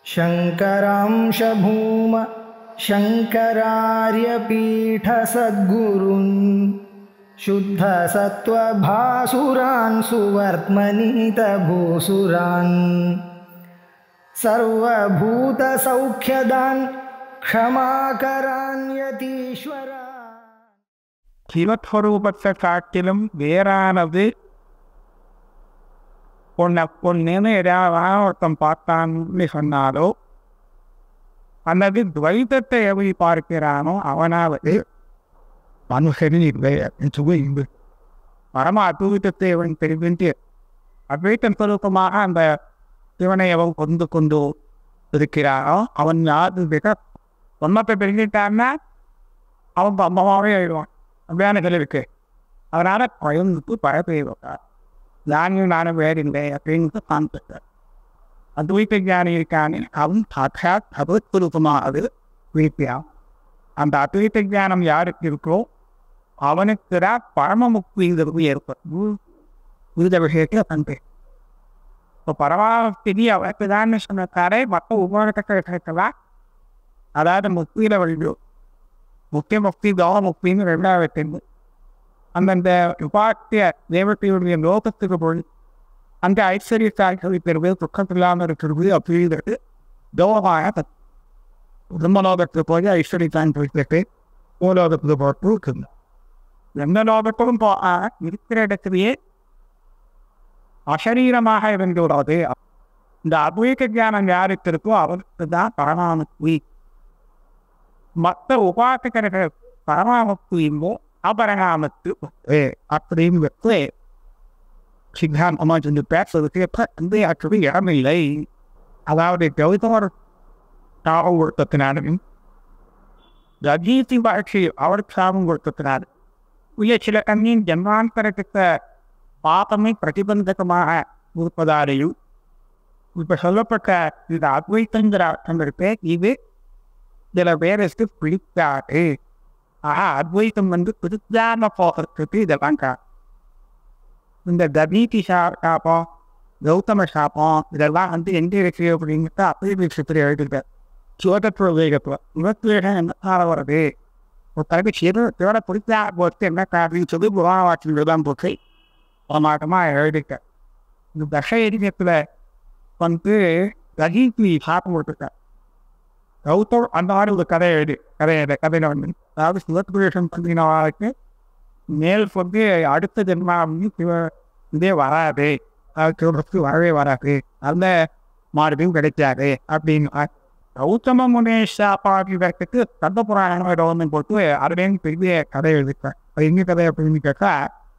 शङ्करांशभूम शङ्करार्यपीठसद्गुरुन् शुद्धसत्त्वभासुरान् सुवर्त्मनीतभूसुरान् सर्वभूतसौख्यदान् क्षमाकरान्यतीश्वरा சிவஸ்வரூபத்தை காட்டிலும் வேறானது உன்னை பொண்ணுன்னு ஏதாவது ஒருத்தன் பார்த்தான்னு சொன்னாலோ அல்லது துவைதத்தை எவை பார்க்கிறானோ அவனாவது மனுஷனில் இல்லை அப்படின்னு சொல்லி பரம அத்வைதத்தை அவன் தெரிவித்து அத்வைத்த சுரூபமாக அந்த சிவனை அவன் கொண்டு கொண்டு இருக்கிறானோ அவன் யாரு மிக உண்மத்தை தெரிஞ்சிட்டான்னா அவன் அம்மாவே ஆயிடுவான் அப்படியான இருக்கு அதனால பயந்துட்டு பயப்பெய்வார் நானும் நானும் வேறு இல்லை அப்படின்னு காண்பிட்டார் அத்வைத்த ஞானி இருக்கானே அவன் சாட்சாத் பகவத்குருபமானது வீட்டியா அந்த அத்வைத்த ஞானம் யாருக்கு இருக்கோ அவனுக்கு தான் பரமமுக்திங்கிறது ஏற்படும் இந்த விஷயத்தில் கண்டு இப்போ பரமாவஸ்தி அவனுக்கு தான் சொன்னதாரே மற்ற உபகரணத்தை கிடைக்கலாம் அதாவது முக்தியில வழியும் முக்கிய முக்தி தோக முக்தின்னு ரெண்டாவது தெரிந்து அந்தந்த உபாத்திய தேவத்தையுடைய லோகத்துக்கு போய் அந்த ஐஸ்வர்யத்தாய்களை பெறுவது துக்கம் இல்லாமல் இருக்கிறது அப்படிங்கிறது தோகமாக பிரம்மலோகத்துக்கு போய் ஐஸ்வர்யத்தான் போய்ட்டு பூலோகத்துக்கு போட்டு இருக்குது எந்த லோகத்துக்கும் போ இருக்கிற இடத்துலயே அசரீரமாக இருந்துள்ளது இந்த அத்வைத ஞானம் யாருக்கு இருக்கோ அவருக்கு தான் பரமானுக்கு மற்ற உபாசகர்கள் பரமாமுக்தியுமோ அபரகாமத்து அப்படிங்கிறது சித்தாந்தமா சொல்லி பேசுறதுக்கு எப்ப வந்து ஆக்சுவலி இடமில்லை அதாவது கௌதமர் சாபம் கொடுத்தத்தினாலும் ரஜீதி பாட்சி அவர் சாபம் கொடுத்தத்தினார் உய சில கண்ணின் ஜன்மாந்தரத்துக்கு பாபமை பிரதிபந்தகமாக இருப்பதாலேயும் இப்ப சொல்லப்பட்ட இந்த அத்வைத்தங்கிற அர்த்தம் இருக்கு இது சில பேருக்கு பிடிக்காது ஆஹா அத்வைத்தம் வந்து பிடிக்காம போகிறதுக்கு இதெல்லாம் கா இந்த தபீதி சா சாப்பம் கௌதம சாப்பம் இதெல்லாம் வந்து எங்க இருக்கு அப்படிங்கிறத அப்படி விஷயத்தில் எழுதிருக்கார் சோதத்துவ வேகத்துவம் இவத்துவேகம் என்ன கால வருது ஒரு தலைமை சிறு தேட பிடிச்சா போட்டு என்ன காரணம் சொல்லி புராணவாட்சியில் தான் போட்டு மாட்டமாக எழுதிருக்கார் இந்த தச எரிஞத்தில் வந்து ரஜினி சாப்பிட்டு கொடுத்துருக்கார் கௌதம் அந்த மாதிரி ஒரு கதை எழுதி கதை எழுத கதையில் வந்து அதாவது சிவத்குரேஷன் பண்ணினவாளுக்கு மேல் வந்து அடுத்த ஜென்மா வந்து சிவ இதே வராது சிவபக்தி வரவே வராது அந்த மாறுபடியும் கிடைக்காது அப்படின்னு கௌதம முனேஷா பாடுறதுக்கு கந்த புராணம் ஏதோ ஒன்று போட்டு அதுலேயும் பெரிய கதை எழுதிருக்கேன் அது எங்க கதை அப்படின்னு கேட்டா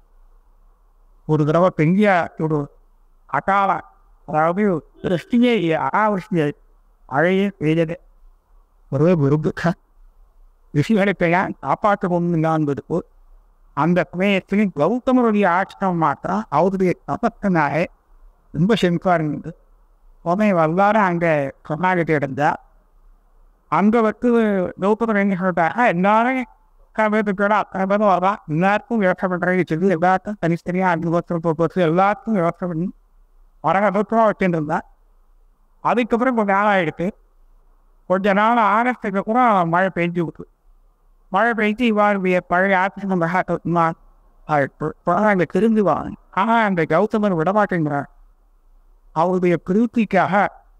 ஒரு தடவை பெரிய ஒரு அகால அதாவது சிருஷ்டியே அகாவிருஷ்டியை அழைய பெய்தது ஒருவே விரும்புக ரிஷிகளை பெயர் காப்பாற்ற ஒன்று என்பது அந்த சமயத்தில் கௌதமருடைய ஆட்சியம் மாத்திரம் அவருடைய தப்பத்தினாலே ரொம்ப செழிப்பாக இருந்தது உடனே வரலாறு அங்கே கர்நாடகத்தை இருந்தா அங்கே வந்து கௌதமர் என்ன சொல்லிட்டாங்க எல்லாரும் கவிதைப்பட அத்தனை பேரும் வரலாம் எல்லாருக்கும் விவசாயம் பண்ணுறது சொல்லி எல்லாருக்கும் தனித்தனியாக அஞ்சு வருஷம் போட்டு எல்லாருக்கும் விவசாயம் பண்ணி வரகத்துவம் வச்சுட்டு இருந்தா அதுக்கப்புறம் கொஞ்சம் நாள் ஆகிடுச்சு கொஞ்ச நாள் ஆரம்பத்துக்கு கூட மழை பெஞ்சு விட்டு மழை பெஞ்சு இவ்வாறு பழைய ஆட்சி நம்ம அங்கே திருந்துவாங்க ஆனால் அந்த கௌதமர் விடமாட்டேங்கிறார் அவருடைய திருப்திக்காக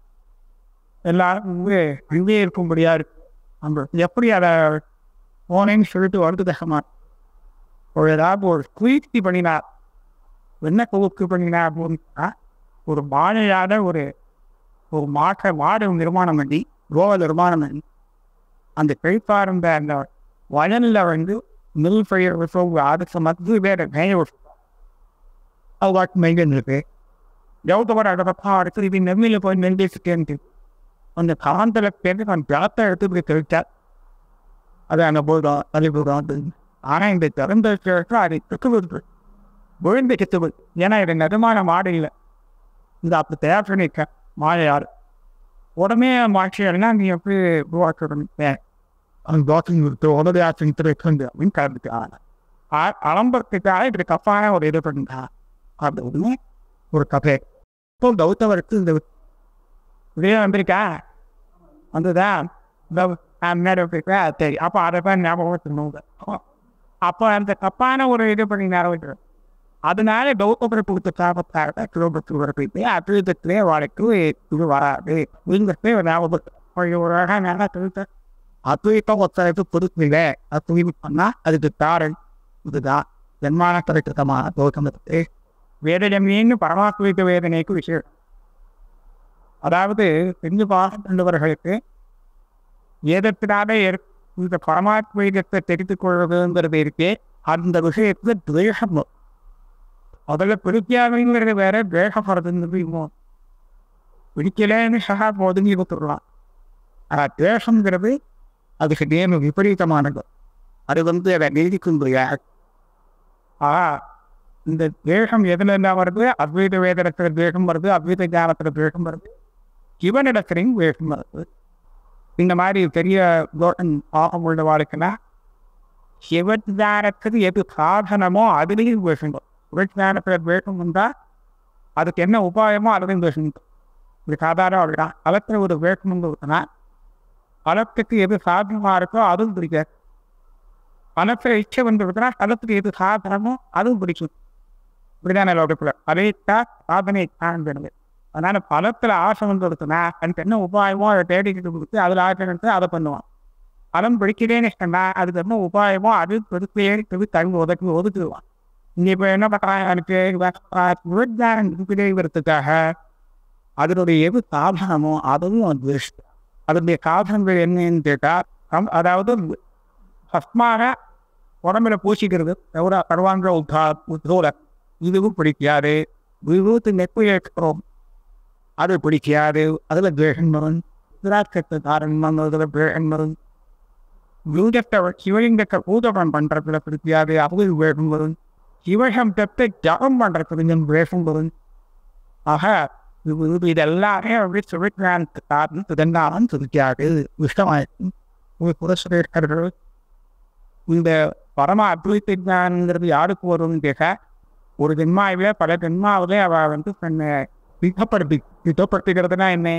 எல்லாரும் இங்கே இருக்கும்படியா இருக்கு அந்த எப்படி அதை போனேன்னு சொல்லிட்டு வருது தகமா ஒரு ஏதாவது ஒரு குயிர்த்தி பண்ணினார் என்ன குவிர்த்தி பண்ணினார் அப்படின்னா ஒரு மாலையான ஒரு ஒரு மாற்ற மாடு நிர்மாணம் பண்ணி கோவ நிர்மாணம் பண்ணி அந்த கழிப்பாருந்த அந்த வயலில் வந்து நெல் பயிர் விசோங்க அதுக்கு மத்திய வேற மேய அவ்வாட்டு மெய்கன் இருக்கு கௌதமர் அதை பக்கம் அடுத்து இது நெல்லில் போய் நெல் பேசிட்டேன்ட்டு அந்த காந்தல பேருந்து நான் பிளாத்தை எடுத்து போய் தெளித்தார் அது அங்கே போயிடும் அது போயிடும் ஆனால் இந்த திறந்த அதை திட்டு விழுந்து கிட்டு ஏன்னா இது நிஜமான மாடு இல்லை இந்த அப்படி தயார் பண்ணியிருக்கேன் மாலையார் உடனே மாற்றியல்னா நீ எப்படி உருவாக்க அந்த தோசை கொடுத்து உடனே ஆட்சி திரைக்கண்டு அப்படின்னு கலந்துட்டாங்க அலம்பரத்துக்காக இப்படி தப்பான ஒரு இது பண்ணிட்டா அப்படின்னு ஒரு கதை இப்போ கௌதமருக்கு இந்த இதே வந்திருக்கா அதுதான் இந்த நடவடிக்கை சரி அப்போ அதை தான் ஞாபகம் வச்சுக்கணும் அப்போ அந்த தப்பான ஒரு இது பண்ணி நிறைவேற்றுறோம் அதனால கௌதமரை கொடுத்த சாபத்தாக கிலோமீட்டர் வரப்பட்டு அத்வைதத்திலே வாழ்க்கை இது வராது அப்படிங்கிறதே ஒரு ஞாபகம் ஒரு அழகாக நல்லா சொல்லிட்டு அத்வைத்தம் ஒருத்தருக்கு புதுப்பில்லை அத்வைதம் பண்ணால் அதுக்கு காரணம் இதுதான் ஜன்மான கருத்தமான கௌதமத்தை வேதனைன்னு பரமாத்மிக வேதனைக்கு விஷயம் அதாவது பெஞ்சு பாகண்டவர்களுக்கு வேதத்தினாலே ஏற்- இந்த பரமாத்மீகத்தை தெரிந்து கொள்வதுங்கிறது இருக்கே அந்த விஷயத்துல துவேஷம் வரும். முதல்ல பிடிக்காதுங்கிறது வேற துவேஷம் வருதுங்கிறது இன்னும் பிடிக்கலன்னு சகா ஒதுங்கி கொடுத்துடலாம் ஆனால் துவேஷங்கிறது அதுக்கு நேம விபரீதமானது அது வந்து அதை நீதிக்கும் முடியாது ஆ இந்த தேகம் எதுல இருந்தா வருது அத்வைத வேதனத்துல தேகம் வருது அத்வைத ஞானத்துல தேகம் வருது சிவனிடத்திலையும் வேகம் வருது இந்த மாதிரி பெரிய தோஷம் பாகம் உள்ள வாழ்க்கைனா சிவஞானத்துக்கு எது சாதனமோ அதுலேயும் வேஷம் வரும் சிவஞானத்துல வேஷம் வந்தா அதுக்கு என்ன உபாயமோ அதுலேயும் வேஷம் வரும் இது சாதாரண அப்படிதான் களத்தில் ஒரு வேஷம் இருக்குன்னா களத்துக்கு எது சாதனமா இருக்கோ அதுவும் பிடிக்காது பணத்தை இச்சை வந்துருக்குன்னா களத்துக்கு எது சாதனமோ அதுவும் பிடிக்கும் இப்படிதானே லோகத்தில் பழையத்தா சாதனை காண்பது அதனால பணத்தில் ஆசை வந்துருக்குன்னா அதுக்கு என்ன உபாயமோ அதை தேடிக்கிட்டு கொடுத்து அதில் ஆசை எடுத்து அதை பண்ணுவான் பணம் பிடிக்கிறேன்னு சொன்னா அதுக்கு என்ன உபாயமோ அது பெருப்பையே பெரு தங்க ஒதுக்கி ஒதுக்குவான் இங்கே இப்போ என்ன பண்ணுறாங்க எனக்கு விவசாயம் இருக்கிறதுக்காக அதனுடைய எது சாதனமோ அதுவும் அது வேஸ்ட் அதனுடைய சாதனங்கள் என்னன்னு கேட்டால் அதாவது ஃபஸ்ட்மாக உடம்புல பூசிக்கிறது எவ்வளோ கருவாங்க உத்தா உத்தோல இதுவும் பிடிக்காது விபூத்து நெப்பு ஏற்கிறோம் அது பிடிக்காது அதில் துவேஷம் வரும் திராட்சத்தை காரணம் அதில் துவேஷம் வரும் யூகத்தை சிவலிங்கத்தை பூதகம் பண்ணுறதுல பிடிக்காது அது வேகம் வரும் சிவசப்தத்தை ஜபம் பண்ணுறதுக்கு வேஷம் வரும் ஆக இது இது இதெல்லாமே அப்படி சிவஞானத்து காரணம் இதெல்லாம் பிடிக்காது இஷ்டமாயிருக்கும் ஒரு புரசுரேஷர்கள் இந்த பரம அத்வைத்த ஞானங்கிறது யாருக்கு வரும்னு கேட்க ஒரு ஜென்மாவில பல ஜென்மாவிலே அவ வந்து தன்னை பித்தப்படுத்தி பித்தப்படுத்துகிறதுனா என்ன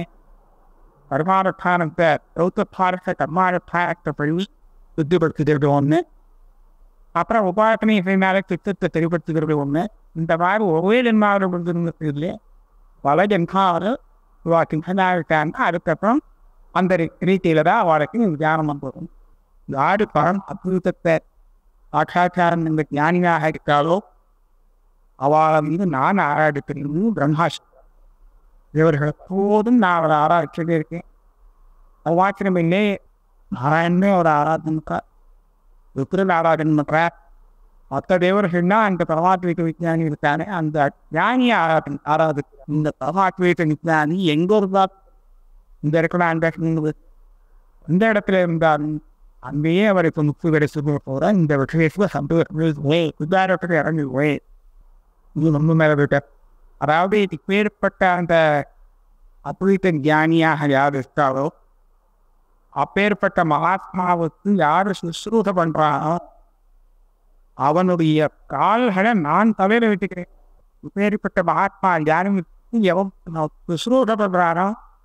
பரமாரத்தானத்தை ரௌத்த பாரத கர்மாரத்தானத்தை படி சுத்திப்படுத்துகிறது ஒன்று அப்புறம் உபாசனை செய்தாலே சித்தத்தை தெளிவுபடுத்துகிறது ஒன்று இந்த மாதிரி ஒரே ஜென்மாவில் இருந்திருந்ததுல பல ஜென்மாவில் உருவாக்கிட்டாங்க அதுக்கப்புறம் அந்த ரீதியில தான் அவளுக்கு தியானம் வந்துடும் யாரு பரம் அத்புதத்தை சாட்சாச்சாரம் இந்த ஞானியாக இருக்காளோ அவளை வந்து நான் ஆராய்ச்சிக்கிறேன் பிரம்மாஷ் இவர்கள் எப்போதும் நான் அவரை ஆராய்ச்சிட்டே இருக்கேன் அவ்வாச்சிரம் இல்லை நாராயணமே ஒரு ஆராதனை விக்ரன் ஆராதனை பண்ற மற்ற தேவர்கள்னா அந்த பரமாத்மீக விஞ்ஞானி இருக்கானே அந்த ஞானியை ஆராதனை ஆராதிக்கிறேன் இந்த பரமாத்மீக விஞ்ஞானி எங்க இருந்தா இந்த இடத்துல அந்த இந்த இடத்துல இருந்தாலும் அங்கேயே அவருக்கு முக்தி கிடைச்சு போகிற இந்த விஷயத்துல சந்தோஷமே உதாரணத்துக்கு இறங்குவே இது ரொம்ப மேல விட்ட அதாவது இப்பேற்பட்ட அந்த அத்வைத்த ஞானியாக யார் இருக்காரோ அப்பேற்பட்ட மகாத்மாவுக்கு யார் சுசுரூத பண்றானோ அவனுடைய கால்களை நான் தவிர விட்டுக்கிறேன் இப்பேற்பட்ட மகாத்மா ஞானிக்கு எவன் சுசுரூத பண்றானோ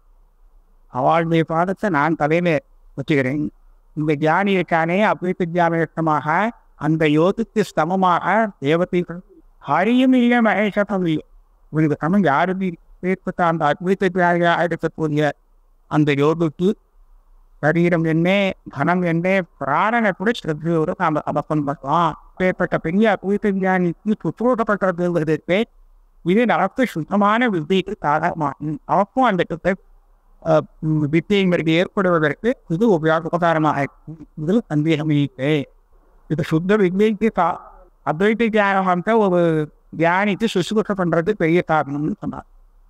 அவளுடைய பாதத்தை நான் தலையில வச்சுக்கிறேன் இந்த ஞானி இருக்கானே அத்வைத்த ஞானமாக அந்த யோகத்துக்கு சமமாக தேவதைகள் ஹரியும் இல்லை மகேஷம் இல்லை உங்களுக்கு சமம் யாருமே ஏற்பட்ட அந்த அத்வைத்த ஞானியாக இருக்கக்கூடிய அந்த யோகத்துக்கு சரீரம் என்ன கணம் என்ன பிராணனை கூட ஸ்ரத்தையோடு நாம் அபப்பம் பண்ணலாம் அப்பேற்பட்ட பெரிய அத்வைத்த ஞானிக்கு சுற்றோட்டப்பட்டதுங்கிறதுக்கு இது நமக்கு சுத்தமான வித்தியைக்கு காரணமாகும் அவக்கும் அந்த கிட்ட வித்தியங்களுக்கு ஏற்படுவதற்கு இது உபயோககாரமாக இருக்கும் இதில் சந்தேகம் இல்லை இது சுத்த வித்தியைக்கு கா அத்வைத்த ஞானத்தை ஒரு தியானித்து சுசுகுத்த பண்றது பெரிய காரணம்னு சொன்னார்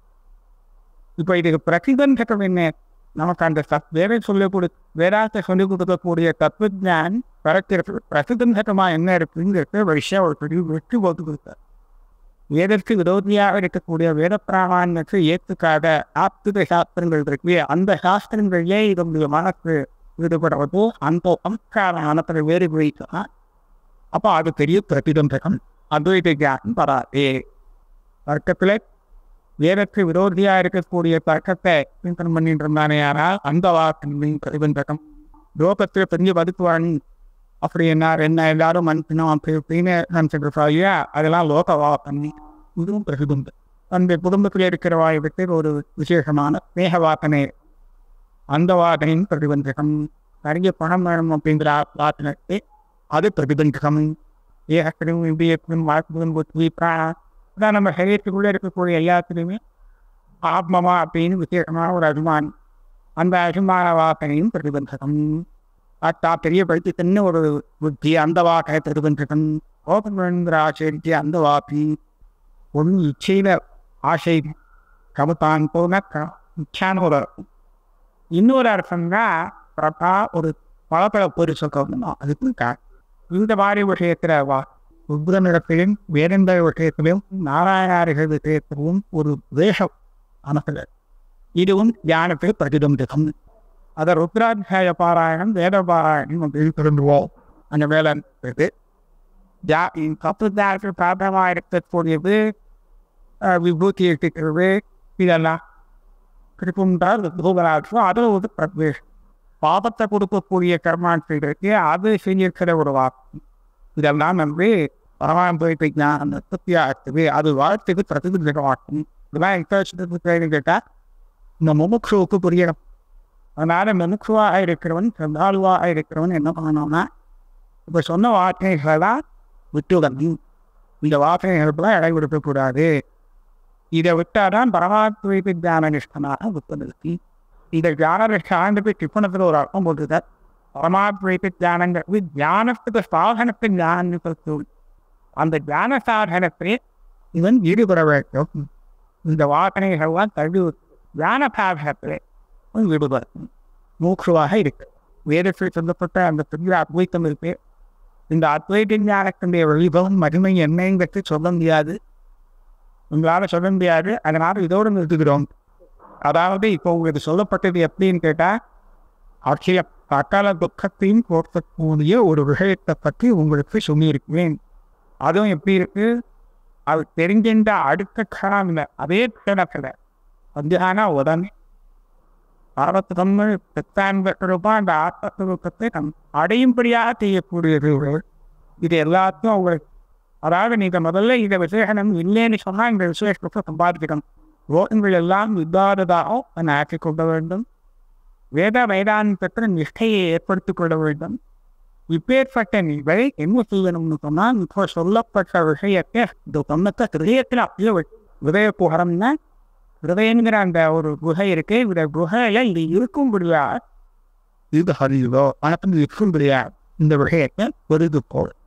இப்போ இதுக்கு பிரதிபந்தகம் என்ன நமக்கு அந்த சத் வேற சொல்லக்கூடிய வேதாந்த சொல்லிக் கொடுக்கக்கூடிய தத்துவஞான் பிறக்கிறது பிரதிபந்தகமா என்ன இருக்குங்கிறது விஷயம் ஒரு பெரிய வெற்றி போட்டு கொடுத்தார் வேதற்கு விரோதியாக இருக்கக்கூடிய வேத பிராமணனுக்கு ஏற்றுக்காத ஆப்திக சாஸ்திரங்கள் இருக்கு அந்த சாஸ்திரங்களிலே இதனுடைய மனசு ஈடுபடுவது அந்த சம்ஸ்கார மனத்தை வேறு வைக்கலாம் அப்போ அது பெரிய பிரதிபந்தகம் அத்வைத ஞானம் வராதே வர்க்கத்தில் வேதற்கு விரோதியாக இருக்கக்கூடிய தர்க்கத்தை பின்பற்றம் பண்ணிட்டு இருந்தானே ஆனால் அந்த வாக்கின் பிரதிபந்தகம் லோகத்தில் பெரிய வதுக்குவாணி அப்படி என்ன என்ன எல்லாரும் மனுஷனும் அப்படி இப்படின்னு நினச்சிட்டு இருப்பாங்க அதெல்லாம் லோக வாக்கணி இதுவும் பிரதிபந்தம் அந்த குடும்பத்தில் இருக்கிற வாயுக்கு ஒரு விசேஷமான மேக வாக்கனை அந்த வாக்கனின் பிரதிபந்தகம் நிறைய பணம் வேணும் அப்படிங்கிற வாக்கினத்தை அது பிரதிபந்தகம் ஏகத்திலும் இந்தியத்திலும் வாழ்க்கையிலும் ஒத்துவி அதான் நம்ம சரீரத்துக்குள்ளே இருக்கக்கூடிய எல்லாத்துலேயுமே ஆத்மமா அப்படின்னு விசேஷமான ஒரு அபிமானம் அந்த அபிமான வாக்கனையும் பிரதிபந்தகம் அத்தா பெரிய படுத்தித்தன்னு ஒரு புத்தி அந்த வாக்கை பிரதிபந்தகம் ஓபன்கிற ஆசைக்கு அந்த வாக்கி ஒன்று இச்சையில ஆசை கமத்தான் போன இச்சான ஒரு அர்த்தம் இன்னொரு அர்த்தம்னா பிரபா ஒரு பலப்பட பொருள் சொல்லணும் அதுக்கு கா- இந்த மாதிரி விஷயத்துல வா உத்ரனிடத்திலும் வேறெந்த விஷயத்திலும் நாராயணாரிகள் விஷயத்திலும் ஒரு வேஷம் அனுப்பல இதுவும் தியானத்தில் பிரதிபந்தகம் அதை ருத்ராத்தியாய பாராயணம் வேத பாராயணம் அப்படின்னு திரும்புவோம் அந்த வேலை இருக்கு யா தத்துவத்திற்கு பிராபமாக இருக்கக்கூடியது அஹ், விபூதி இருக்கிறது இதெல்லாம் திருப்புண்டால் தூபராட்சம் அது ஒரு பிரத்வேஷம் பாபத்தை கொடுக்கக்கூடிய கர்மாட்சிகளுக்கு அது செய்யிருக்கிற ஒரு வாக்கு இதெல்லாம் வந்து பரமாம்பத்தை ஞானம் திருப்தியாகுது அது வாழ்த்துக்கு பிரதிபலிக்கமாக்கும் இதெல்லாம் எக்ஸ்பெக்டேஷனுக்கு கேள்வி கேட்டால் இந்த முமுட்சுவுக்கு புரியணும் அதனால முமுட்சுவாக இருக்கிறவன் சந்தாலுவாக இருக்கிறவன் என்ன பண்ணணும்னா இப்போ சொன்ன வார்த்தைகளெல்லாம் விட்டுவிடணும் இந்த வார்த்தைகளுக்கெல்லாம் இடை கொடுக்கக்கூடாது இதை விட்டாதான் பரமாத்ம தியான நிஷ்டனாக விற்பதற்கு இந்த தியான நிஷ்டாண்டுக்கு டிப்பணத்தில் ஒரு அர்த்தம் போட்டுதான் பரமாத்ம தியானங்கிறது தியானத்துக்கு சாதனத்தின் ஞானத்துக்கு அந்த தியான சாதனத்தை இவன் ஈடுபட வேண்டும் இந்த வாசனைகள்லாம் தள்ளி தியான சாதனத்தில் இவன் ஈடுபடும் மூக்குவாக இருக்கு வேதத்தில் சொல்லப்பட்ட அந்த பெரிய அத்வைத்தம் இருக்கு இந்த அத்வைத்த ஞானத்தினுடைய வழிபவன் மகிமை என்னங்கிறது சொல்ல முடியாது உங்களால் சொல்ல முடியாது அதனால் இதோடு நிறுத்துகிறோம் அதாவது இப்போ உங்களுக்கு சொல்லப்பட்டது எப்படின்னு கேட்டால் அக்ஷய சகல துக்கத்தையும் போர்த்தக்கூடிய ஒரு விஷயத்தை பற்றி உங்களுக்கு சொல்லியிருக்கிறேன் அதுவும் எப்படி இருக்கு அது தெரிஞ்சின்ற அடுத்த கணம் இல்லை அதே கிணத்துல வந்தானா உடனே ஆபத்து தமிழ் பெத்தான்பா அந்த ஆத்மத்துவத்தை நம் அடையும்படியாக செய்யக்கூடியது இது எல்லாத்தையும் உங்களுக்கு அதாவது நீங்கள் முதல்ல இந்த விசேஷனம் இல்லைன்னு சொன்னால் இந்த விசேஷத்தை சம்பாதிக்கணும் ரோகங்கள் எல்லாம் இல்லாததாக நான் ஆக்கிக் கொள்ள வேண்டும் வேத வேதாந்தத்தில் நிஷ்டையை ஏற்படுத்திக் கொள்ள வேண்டும் இப்பேற்பட்ட நீங்கள் என்ன செய்யணும்னு சொன்னால் இப்போ சொல்லப்பட்ட விஷயத்தை இந்த சொன்னத்தை ஹிருதயத்தில் அப்படியே வச்சு ஹிருதய புகரம்னா ஹிருதயங்கிற அந்த ஒரு குகை இருக்கு இந்த குகையில இது இருக்கும்படியா இது ஹரியுதோ மனத்தில் இருக்கும்படியா இந்த விஷயத்தை பெரிது போல்